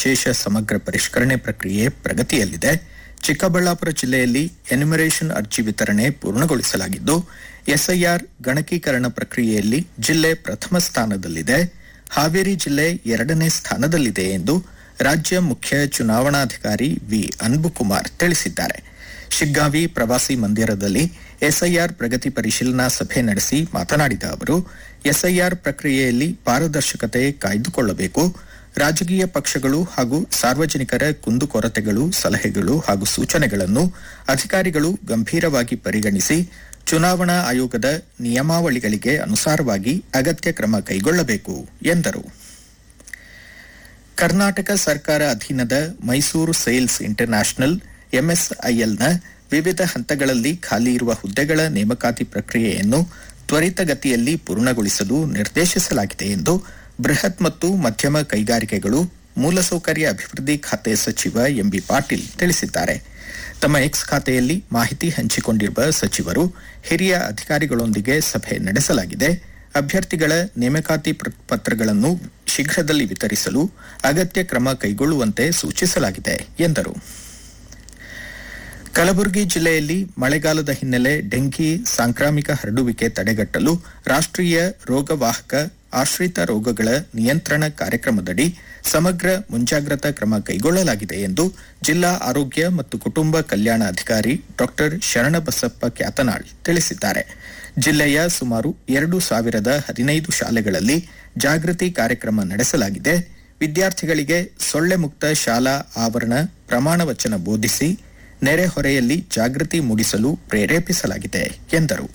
ವಿಶೇಷ ಸಮಗ್ರ ಪರಿಷ್ಕರಣೆ ಪ್ರಕ್ರಿಯೆ ಪ್ರಗತಿಯಲ್ಲಿದೆ ಚಿಕ್ಕಬಳ್ಳಾಪುರ ಜಿಲ್ಲೆಯಲ್ಲಿ ಎನ್ಯುಮರೇಷನ್ ಅರ್ಜಿ ವಿತರಣೆ ಪೂರ್ಣಗೊಳಿಸಲಾಗಿದ್ದು ಎಸ್ಐಆರ್ ಗಣಕೀಕರಣ ಪ್ರಕ್ರಿಯೆಯಲ್ಲಿ ಜಿಲ್ಲೆ ಪ್ರಥಮ ಸ್ಥಾನದಲ್ಲಿದೆ ಹಾವೇರಿ ಜಿಲ್ಲೆ ಎರಡನೇ ಸ್ಥಾನದಲ್ಲಿದೆ ಎಂದು ರಾಜ್ಯ ಮುಖ್ಯ ಚುನಾವಣಾಧಿಕಾರಿ ವಿ ಅನ್ಬುಕುಮಾರ್ ತಿಳಿಸಿದ್ದಾರೆ ಶಿಗ್ಗಾವಿ ಪ್ರವಾಸಿ ಮಂದಿರದಲ್ಲಿ ಎಸ್ಐಆರ್ ಪ್ರಗತಿ ಪರಿಶೀಲನಾ ಸಭೆ ನಡೆಸಿ ಮಾತನಾಡಿದ ಅವರು ಎಸ್ಐಆರ್ ಪ್ರಕ್ರಿಯೆಯಲ್ಲಿ ಪಾರದರ್ಶಕತೆ ಕಾಯ್ದುಕೊಳ್ಳಬೇಕು ರಾಜಕೀಯ ಪಕ್ಷಗಳು ಹಾಗೂ ಸಾರ್ವಜನಿಕರ ಕುಂದುಕೊರತೆಗಳು ಸಲಹೆಗಳು ಹಾಗೂ ಸೂಚನೆಗಳನ್ನು ಅಧಿಕಾರಿಗಳು ಗಂಭೀರವಾಗಿ ಪರಿಗಣಿಸಿ ಚುನಾವಣಾ ಆಯೋಗದ ನಿಯಮಾವಳಿಗಳಿಗೆ ಅನುಸಾರವಾಗಿ ಅಗತ್ಯ ಕ್ರಮ ಕೈಗೊಳ್ಳಬೇಕು ಎಂದರು ಕರ್ನಾಟಕ ಸರ್ಕಾರ ಅಧೀನದ ಮೈಸೂರು ಸೇಲ್ಸ್ ಇಂಟರ್ನ್ಯಾಷನಲ್ ಎಂಎಸ್ಐಎಲ್ನ ವಿವಿಧ ಹಂತಗಳಲ್ಲಿ ಖಾಲಿ ಇರುವ ಹುದ್ದೆಗಳ ನೇಮಕಾತಿ ಪ್ರಕ್ರಿಯೆಯನ್ನು ತ್ವರಿತಗತಿಯಲ್ಲಿ ಪೂರ್ಣಗೊಳಿಸಲು ನಿರ್ದೇಶಿಸಲಾಗಿದೆ ಎಂದು ಬೃಹತ್ ಮತ್ತು ಮಧ್ಯಮ ಕೈಗಾರಿಕೆಗಳು ಮೂಲಸೌಕರ್ಯ ಅಭಿವೃದ್ಧಿ ಖಾತೆ ಸಚಿವ ಎಂಬಿ ಪಾಟೀಲ್ ತಿಳಿಸಿದ್ದಾರೆ ತಮ್ಮ ಎಕ್ಸ್ ಖಾತೆಯಲ್ಲಿ ಮಾಹಿತಿ ಹಂಚಿಕೊಂಡಿರುವ ಸಚಿವರು ಹಿರಿಯ ಅಧಿಕಾರಿಗಳೊಂದಿಗೆ ಸಭೆ ನಡೆಸಲಾಗಿದೆ ಅಭ್ಯರ್ಥಿಗಳ ನೇಮಕಾತಿ ಪ್ರ- ಪತ್ರಗಳನ್ನು ಶೀಘ್ರದಲ್ಲಿ ವಿತರಿಸಲು ಅಗತ್ಯ ಕ್ರಮ ಕೈಗೊಳ್ಳುವಂತೆ ಸೂಚಿಸಲಾಗಿದೆ ಎಂದರು ಕಲಬುರಗಿ ಜಿಲ್ಲೆಯಲ್ಲಿ ಮಳೆಗಾಲದ ಹಿನ್ನೆಲೆ ಡೆಂಘಿ ಸಾಂಕ್ರಾಮಿಕ ಹರಡುವಿಕೆ ತಡೆಗಟ್ಟಲು ರಾಷ್ಟ್ರೀಯ ರೋಗವಾಹಕ ಆಶ್ರಿತ ರೋಗಗಳ ನಿಯಂತ್ರಣ ಕಾರ್ಯಕ್ರಮದಡಿ ಸಮಗ್ರ ಮುಂಜಾಗ್ರತಾ ಕ್ರಮ ಕೈಗೊಳ್ಳಲಾಗಿದೆ ಎಂದು ಜಿಲ್ಲಾ ಆರೋಗ್ಯ ಮತ್ತು ಕುಟುಂಬ ಕಲ್ಯಾಣ ಅಧಿಕಾರಿ ಡಾ ಶರಣಬಸಪ್ಪ ಕ್ಯಾತನಾಳ್ ತಿಳಿಸಿದ್ದಾರೆ ಜಿಲ್ಲೆಯ ಸುಮಾರು ಎರಡು ಸಾವಿರದ ಹದಿನೈದು ಶಾಲೆಗಳಲ್ಲಿ ಜಾಗೃತಿ ಕಾರ್ಯಕ್ರಮ ನಡೆಸಲಾಗಿದೆ ವಿದ್ಯಾರ್ಥಿಗಳಿಗೆ ಸೊಳ್ಳೆ ಮುಕ್ತ ಶಾಲಾ ಆವರಣ ಪ್ರಮಾಣ ವಚನ ಬೋಧಿಸಿ ನೆರೆಹೊರೆಯಲ್ಲಿ ಜಾಗೃತಿ ಮೂಡಿಸಲು ಪ್ರೇರೇಪಿಸಲಾಗಿದೆ ಎಂದರು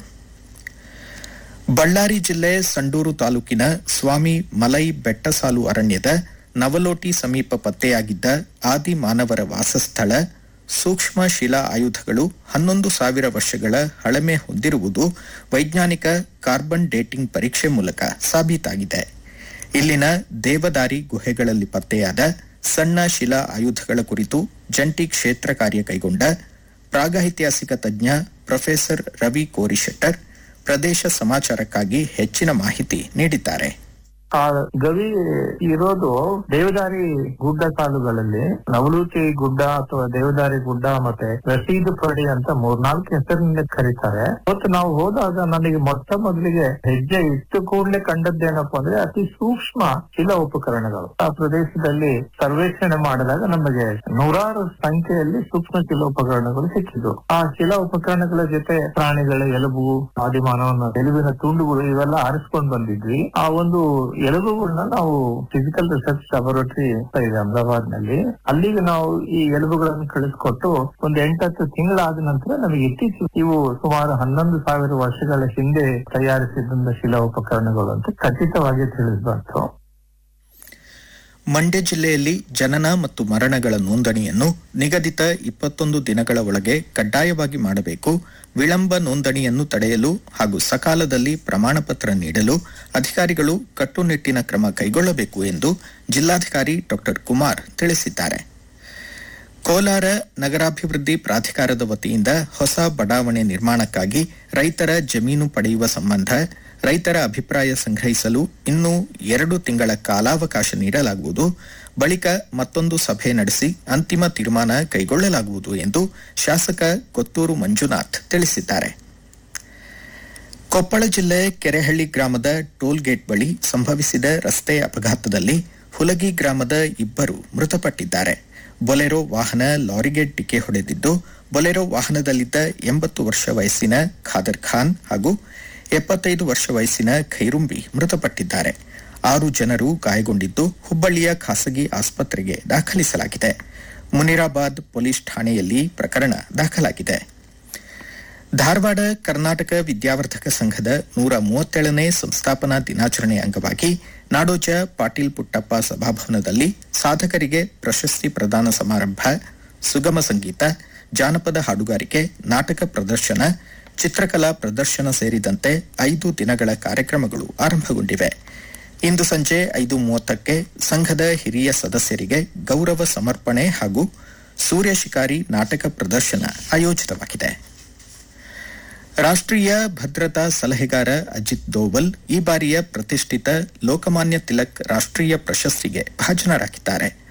ಬಳ್ಳಾರಿ ಜಿಲ್ಲೆ ಸಂಡೂರು ತಾಲೂಕಿನ ಸ್ವಾಮಿ ಮಲೈ ಬೆಟ್ಟಸಾಲು ಅರಣ್ಯದ ನವಲೋಟಿ ಸಮೀಪ ಪತ್ತೆಯಾಗಿದ್ದ ಆದಿ ಮಾನವರ ವಾಸಸ್ಥಳ ಸೂಕ್ಷ್ಮ ಶಿಲಾ ಆಯುಧಗಳು ಹನ್ನೊಂದು ಸಾವಿರ ವರ್ಷಗಳ ಹಳಮೆ ಹೊಂದಿರುವುದು ವೈಜ್ಞಾನಿಕ ಕಾರ್ಬನ್ ಡೇಟಿಂಗ್ ಪರೀಕ್ಷೆ ಮೂಲಕ ಸಾಬೀತಾಗಿದೆ ಇಲ್ಲಿನ ದೇವದಾರಿ ಗುಹೆಗಳಲ್ಲಿ ಪತ್ತೆಯಾದ ಸಣ್ಣ ಶಿಲಾ ಆಯುಧಗಳ ಕುರಿತು ಜಂಟಿ ಕ್ಷೇತ್ರ ಕಾರ್ಯ ಕೈಗೊಂಡ ಪ್ರಾಗೈತಿಹಾಸಿಕ ತಜ್ಞ ಪ್ರೊಫೆಸರ್ ರವಿ ಕೋರಿಶೆಟ್ಟರ್ ಪ್ರದೇಶ ಸಮಾಚಾರಕ್ಕಾಗಿ ಹೆಚ್ಚಿನ ಮಾಹಿತಿ ನೀಡಿದ್ದಾರೆ ಆ ಗವಿ ಇರೋದು ದೇವದಾರಿ ಗುಡ್ಡ ಸಾಲುಗಳಲ್ಲಿ ನವಲೂಚಿ ಗುಡ್ಡ ಅಥವಾ ದೇವದಾರಿ ಗುಡ್ಡ ಮತ್ತೆ ರಸೀದು ಪಡಿ ಅಂತ ಮೂರ್ನಾಲ್ಕು ಹೆಸರಿನಿಂದ ಕರೀತಾರೆ ಮತ್ತು ನಾವು ಹೋದಾಗ ನನಗೆ ಮೊಟ್ಟ ಮೊದಲಿಗೆ ಹೆಜ್ಜೆ ಇಟ್ಟು ಕೂಡಲೇ ಕಂಡದ್ದೇನಪ್ಪ ಅಂದ್ರೆ ಅತಿ ಸೂಕ್ಷ್ಮ ಶಿಲಾ ಉಪಕರಣಗಳು ಆ ಪ್ರದೇಶದಲ್ಲಿ ಸರ್ವೇಕ್ಷಣೆ ಮಾಡಿದಾಗ ನಮಗೆ ನೂರಾರು ಸಂಖ್ಯೆಯಲ್ಲಿ ಸೂಕ್ಷ್ಮ ಶಿಲಾ ಉಪಕರಣಗಳು ಸಿಕ್ಕಿದ್ವು ಆ ಶಿಲಾ ಉಪಕರಣಗಳ ಜೊತೆ ಪ್ರಾಣಿಗಳ ಎಲುಬು ಆದಿಮಾನವನ ಎಲುಬಿನ ತುಂಡುಗಳು ಇವೆಲ್ಲ ಆರಿಸ್ಕೊಂಡು ಬಂದಿದ್ವಿ ಆ ಒಂದು ಎಲುಬುಗಳನ್ನ ನಾವು ಫಿಸಿಕಲ್ ರಿಸರ್ಚ್ ಲ್ಯಾಬೊರೇಟರಿ ಇದೆ ಅಹಮದಾಬಾದ್ ನಲ್ಲಿ ಅಲ್ಲಿಗೆ ನಾವು ಈ ಎಲುಬುಗಳನ್ನು ಕಳಿಸ್ಕೊಟ್ಟು ಒಂದು ಎಂಟತ್ತು ತಿಂಗಳಾದ ನಂತರ ನಮಗೆ ಇತ್ತೀಚೆಗೆ ಇವು ಸುಮಾರು ಹನ್ನೊಂದು ಸಾವಿರ ವರ್ಷಗಳ ಹಿಂದೆ ತಯಾರಿಸಿದಂತ ಶಿಲಾ ಉಪಕರಣಗಳು ಅಂತ ಖಚಿತವಾಗಿ ತಿಳಿದು ಬಂತು ಮಂಡ್ಯ ಜಿಲ್ಲೆಯಲ್ಲಿ ಜನನ ಮತ್ತು ಮರಣಗಳ ನೋಂದಣಿಯನ್ನು ನಿಗದಿತ ಇಪ್ಪತ್ತೊಂದು ದಿನಗಳ ಒಳಗೆ ಕಡ್ಡಾಯವಾಗಿ ಮಾಡಬೇಕು ವಿಳಂಬ ನೋಂದಣಿಯನ್ನು ತಡೆಯಲು ಹಾಗೂ ಸಕಾಲದಲ್ಲಿ ಪ್ರಮಾಣ ಪತ್ರ ನೀಡಲು ಅಧಿಕಾರಿಗಳು ಕಟ್ಟುನಿಟ್ಟಿನ ಕ್ರಮ ಕೈಗೊಳ್ಳಬೇಕು ಎಂದು ಜಿಲ್ಲಾಧಿಕಾರಿ ಡಾ ಕುಮಾರ್ ತಿಳಿಸಿದ್ದಾರೆ ಕೋಲಾರ ನಗರಾಭಿವೃದ್ಧಿ ಪ್ರಾಧಿಕಾರದ ವತಿಯಿಂದ ಹೊಸ ಬಡಾವಣೆ ನಿರ್ಮಾಣಕ್ಕಾಗಿ ರೈತರ ಜಮೀನು ಪಡೆಯುವ ಸಂಬಂಧ ರೈತರ ಅಭಿಪ್ರಾಯ ಸಂಗ್ರಹಿಸಲು ಇನ್ನೂ ಎರಡು ತಿಂಗಳ ಕಾಲಾವಕಾಶ ನೀಡಲಾಗುವುದು ಬಳಿಕ ಮತ್ತೊಂದು ಸಭೆ ನಡೆಸಿ ಅಂತಿಮ ತೀರ್ಮಾನ ಕೈಗೊಳ್ಳಲಾಗುವುದು ಎಂದು ಶಾಸಕ ಕೊತ್ತೂರು ಮಂಜುನಾಥ್ ತಿಳಿಸಿದ್ದಾರೆ ಕೊಪ್ಪಳ ಜಿಲ್ಲೆ ಕೆರೆಹಳ್ಳಿ ಗ್ರಾಮದ ಟೋಲ್ ಗೇಟ್ ಬಳಿ ಸಂಭವಿಸಿದ ರಸ್ತೆ ಅಪಘಾತದಲ್ಲಿ ಹುಲಗಿ ಗ್ರಾಮದ ಇಬ್ಬರು ಮೃತಪಟ್ಟಿದ್ದಾರೆ ಬೊಲೆರೋ ವಾಹನ ಲಾರಿಗೆ ಡಿಕ್ಕೆ ಹೊಡೆದಿದ್ದು ಬೊಲೆರೋ ವಾಹನದಲ್ಲಿದ್ದ ಎಂಬತ್ತು ವರ್ಷ ವಯಸ್ಸಿನ ಖಾದರ್ ಖಾನ್ ಹಾಗೂ ಎಪ್ಪತ್ತೈದು ವರ್ಷ ವಯಸ್ಸಿನ ಖೈರುಂಬಿ ಮೃತಪಟ್ಟಿದ್ದಾರೆ ಆರು ಜನರು ಗಾಯಗೊಂಡಿದ್ದು ಹುಬ್ಬಳ್ಳಿಯ ಖಾಸಗಿ ಆಸ್ಪತ್ರೆಗೆ ದಾಖಲಿಸಲಾಗಿದೆ ಮುನಿರಾಬಾದ್ ಪೊಲೀಸ್ ಠಾಣೆಯಲ್ಲಿ ಪ್ರಕರಣ ದಾಖಲಾಗಿದೆ ಧಾರವಾಡ ಕರ್ನಾಟಕ ವಿದ್ಯಾವರ್ಧಕ ಸಂಘದ ನೂರ ಮೂವತ್ತೇಳನೇ ಸಂಸ್ಥಾಪನಾ ದಿನಾಚರಣೆ ಅಂಗವಾಗಿ ನಾಡೋಜ ಪಾಟೀಲ್ ಪುಟ್ಟಪ್ಪ ಸಭಾಭವನದಲ್ಲಿ ಸಾಧಕರಿಗೆ ಪ್ರಶಸ್ತಿ ಪ್ರದಾನ ಸಮಾರಂಭ ಸುಗಮ ಸಂಗೀತ ಜಾನಪದ ಹಾಡುಗಾರಿಕೆ ನಾಟಕ ಪ್ರದರ್ಶನ ಚಿತ್ರಕಲಾ ಪ್ರದರ್ಶನ ಸೇರಿದಂತೆ ಐದು ದಿನಗಳ ಕಾರ್ಯಕ್ರಮಗಳು ಆರಂಭಗೊಂಡಿವೆ ಇಂದು ಸಂಜೆ ಐದು ಮೂವತ್ತಕ್ಕೆ ಸಂಘದ ಹಿರಿಯ ಸದಸ್ಯರಿಗೆ ಗೌರವ ಸಮರ್ಪಣೆ ಹಾಗೂ ಸೂರ್ಯ ಶಿಕಾರಿ ನಾಟಕ ಪ್ರದರ್ಶನ ಆಯೋಜಿತವಾಗಿದೆ ರಾಷ್ಟ್ರೀಯ ಭದ್ರತಾ ಸಲಹೆಗಾರ ಅಜಿತ್ ದೋವಲ್ ಈ ಬಾರಿಯ ಪ್ರತಿಷ್ಠಿತ ಲೋಕಮಾನ್ಯ ತಿಲಕ್ ರಾಷ್ಟ್ರೀಯ ಪ್ರಶಸ್ತಿಗೆ ಭಾಜನರಾಗಿದ್ದಾರೆ